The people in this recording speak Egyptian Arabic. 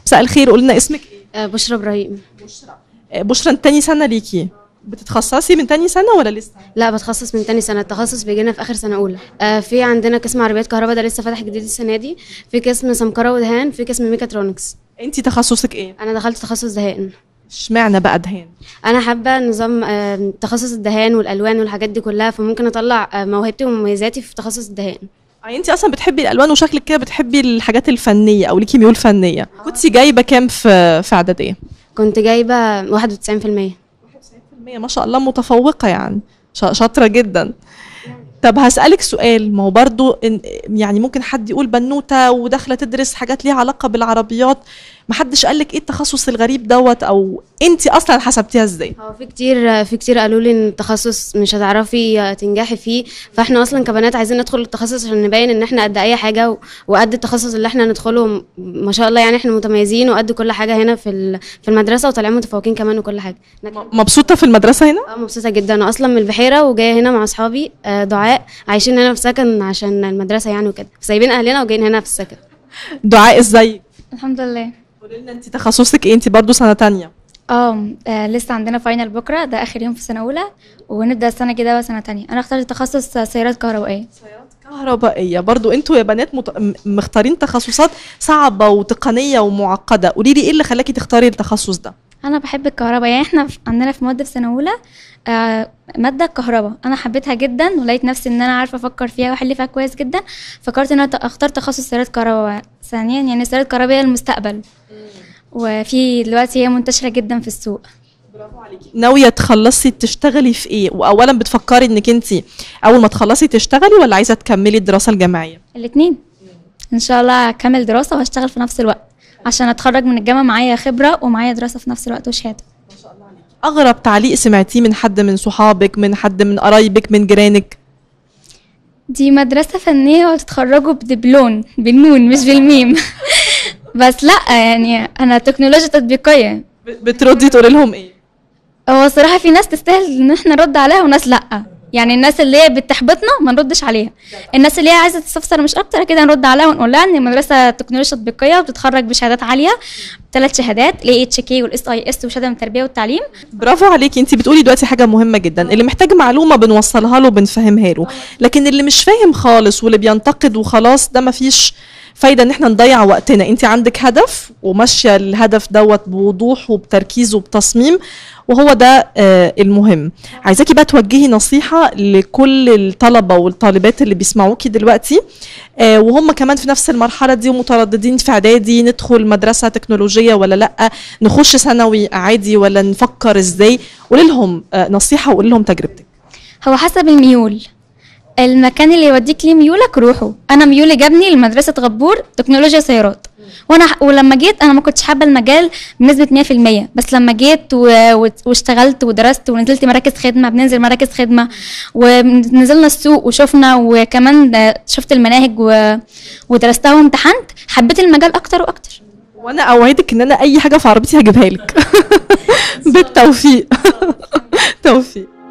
مساء الخير قولي لنا اسمك ايه آه، بشرى ابراهيم آه، بشرى انت تاني سنه ليكي بتتخصصي من تاني سنه ولا لسه لا بتخصص من تاني سنه التخصص بيجينا في اخر سنه اولى آه، في عندنا قسم عربيات كهرباء ده لسه فاتح جديد السنه دي في قسم سمكره ودهان في قسم ميكاترونكس انت تخصصك ايه انا دخلت تخصص دهان اشمعنى بقى دهان انا حابه نظام آه، تخصص الدهان والالوان والحاجات دي كلها فممكن اطلع آه، موهبتي ومميزاتي في تخصص الدهان يعني انت اصلا بتحبي الالوان وشكلك كده بتحبي الحاجات الفنيه او ليكي ميول فنيه كنتي جايبه كام في في اعداديه كنت جايبه 91% 100% ما شاء الله متفوقه يعني شا- شاطره جدا طب هسألك سؤال ما هو برضو إن يعني ممكن حد يقول بنوتة وداخلة تدرس حاجات ليها علاقة بالعربيات ما حدش قال لك ايه التخصص الغريب دوت او انت اصلا حسبتيها ازاي هو في كتير في كتير قالوا لي ان التخصص مش هتعرفي تنجحي فيه فاحنا اصلا كبنات عايزين ندخل التخصص عشان نبين ان احنا قد اي حاجه و- وقد التخصص اللي احنا ندخله م- ما شاء الله يعني احنا متميزين وقد كل حاجه هنا في ال- في المدرسه وطالعين متفوقين كمان وكل حاجه ناجحين. مبسوطة في المدرسة هنا اه مبسوطه جدا انا اصلا من البحيره وجايه هنا مع اصحابي آه، دعاء عايشين هنا في سكن عشان المدرسه يعني وكده سايبين اهلنا وجايين هنا في السكن دعاء ازاي الحمد لله قولي لنا انت تخصصك ايه انت برضو سنة تانية اه آه، لسه عندنا فاينل بكره ده اخر يوم في سنه اولى ونبدا السنه كده بقى سنه تانية انا اخترت تخصص سيارات كهربائيه كهربائية برضو انتوا يا بنات مت... م- مختارين تخصصات صعبة وتقنية ومعقدة قولي لي ايه اللي خلاكي تختاري التخصص ده انا بحب الكهرباء يعني احنا في- عندنا في مواد في سنه اولى آه، ماده الكهرباء انا حبيتها جدا ولقيت نفسي ان انا عارفه افكر فيها واحل فيها كويس جدا فكرت ان انا ت- اختار تخصص سيارات كهرباء ثانيا يعني سيارات كهربائيه المستقبل وفي دلوقتي هي منتشره جدا في السوق ناوية تخلصي تشتغلي في ايه واولا بتفكري انك انت اول ما تخلصي تشتغلي ولا عايزة تكملي الدراسة الجامعية الاثنين ان شاء الله هكمل دراسه وهشتغل في نفس الوقت عشان اتخرج من الجامعه معايا خبره ومعايا دراسه في نفس الوقت وشهاده اغرب تعليق سمعتيه من حد من صحابك من حد من قرايبك من جيرانك دي مدرسه فنيه وتتخرجوا بدبلون بالنون مش بالميم بس لا يعني انا تكنولوجيا تطبيقيه ب- بتردي تقولي لهم ايه هو صراحه في ناس تستاهل ان احنا نرد عليها وناس لا يعني الناس اللي هي بتحبطنا ما نردش عليها الناس اللي هي عايزه تستفسر مش اكتر كده نرد عليها ونقول لها ان المدرسه تكنولوجيا تطبيقيه وبتتخرج بشهادات عاليه ثلاث شهادات الاي اتش كي والاس اي اس وشهاده من التربيه والتعليم برافو عليكي انت بتقولي دلوقتي حاجه مهمه جدا اللي محتاج معلومه بنوصلها له وبنفهمها له لكن اللي مش فاهم خالص واللي بينتقد وخلاص ده مفيش فايده ان احنا نضيع وقتنا انت عندك هدف وماشيه الهدف دوت بوضوح وبتركيز وبتصميم وهو ده آه المهم عايزاكي بقى توجهي نصيحه لكل الطلبه والطالبات اللي بيسمعوكي دلوقتي آه وهم كمان في نفس المرحله دي ومترددين في اعدادي ندخل مدرسه تكنولوجيه ولا لا نخش ثانوي عادي ولا نفكر ازاي قولي لهم آه نصيحه وقولي لهم تجربتك هو حسب الميول المكان اللي يوديك ليه ميولك روحه انا ميولي جابني لمدرسه غبور تكنولوجيا سيارات وانا ح- ولما جيت انا ما كنتش حابه المجال بنسبه 100% بس لما جيت و... و... واشتغلت ودرست ونزلت مراكز خدمه بننزل مراكز خدمه ونزلنا السوق وشفنا وكمان آه، شفت المناهج و... ودرستها وامتحنت حبيت المجال اكتر واكتر وانا اوعدك ان انا اي حاجه في عربيتي هجيبها لك بالتوفيق توفيق